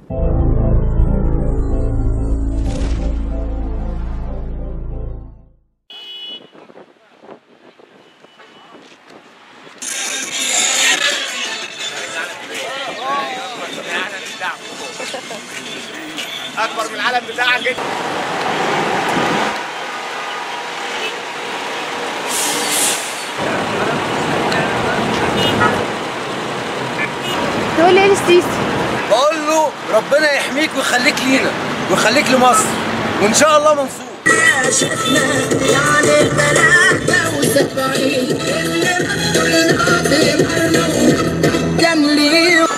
اكبر من العالم بتاعك انت تقول لي ايه السيسي بقول له ربنا يحميك ويخليك لينا ويخليك لمصر وان شاء الله منصور شفنا يعني الثلاثة وسبعين اللي بدنا في مرنا كان ليه